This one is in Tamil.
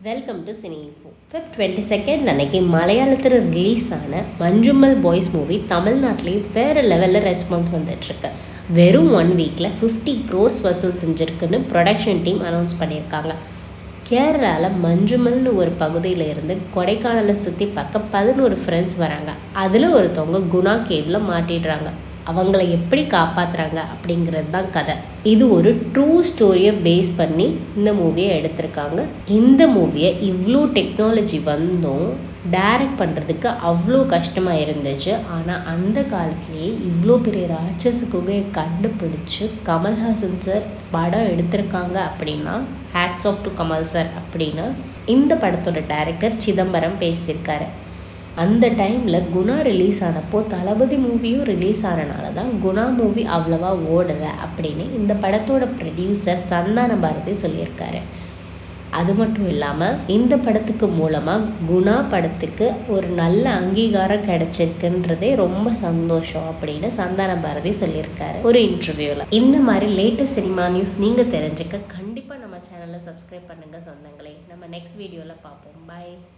welcome to cine info Feb twenty second அன்னைக்கு மலையாளத்தில் ரிலீஸ் ஆன மஞ்சுமல் பாய்ஸ் மூவி தமிழ்நாட்டிலேயும் வேறு லெவலில் ரெஸ்பான்ஸ் வந்துட்டுருக்கு வெறும் ஒன் வீக்கில் ஃபிஃப்டி க்ரோர்ஸ் வசூல் செஞ்சுருக்குன்னு ப்ரொடக்ஷன் டீம் அனௌன்ஸ் பண்ணியிருக்காங்க கேரளாவில் மஞ்சுமல்னு ஒரு பகுதியில் இருந்து கொடைக்கானலை சுற்றி பார்க்க பதினோரு ஃப்ரெண்ட்ஸ் வராங்க அதில் ஒருத்தவங்க குணா கேவில் மாட்டிடுறாங்க அவங்கள எப்படி காப்பாற்றுறாங்க அப்படிங்கிறது தான் கதை இது ஒரு ட்ரூ ஸ்டோரியை பேஸ் பண்ணி இந்த மூவியை எடுத்திருக்காங்க இந்த மூவியை இவ்வளோ டெக்னாலஜி வந்தும் டைரக்ட் பண்ணுறதுக்கு அவ்வளோ கஷ்டமாக இருந்துச்சு ஆனால் அந்த காலத்துலேயே இவ்வளோ பெரிய ராட்சச குகையை கண்டுபிடிச்சு கமல்ஹாசன் சார் படம் எடுத்திருக்காங்க அப்படின்னா hats off to Kamal sir அப்படின்னா இந்த படத்தோட டைரக்டர் சிதம்பரம் பேசியிருக்காரு அந்த டைமில் குணா ரிலீஸ் ஆனப்போ தளபதி மூவியும் ரிலீஸ் ஆனனால தான் குணா மூவி அவ்வளவா ஓடலை அப்படின்னு இந்த படத்தோட ப்ரொடியூசர் சந்தான பாரதி சொல்லியிருக்காரு அது மட்டும் இல்லாமல் இந்த படத்துக்கு மூலமாக குணா படத்துக்கு ஒரு நல்ல அங்கீகாரம் கிடைச்சிருக்குன்றதே ரொம்ப சந்தோஷம் அப்படின்னு சந்தான பாரதி சொல்லியிருக்காரு ஒரு இன்டர்வியூவில் இந்த மாதிரி லேட்டஸ்ட் சினிமா நியூஸ் நீங்கள் தெரிஞ்சுக்க கண்டிப்பாக நம்ம சேனலை சப்ஸ்கிரைப் பண்ணுங்கள் சொந்தங்களே நம்ம நெக்ஸ்ட் வீடியோவில் பார்ப்போம் பாய்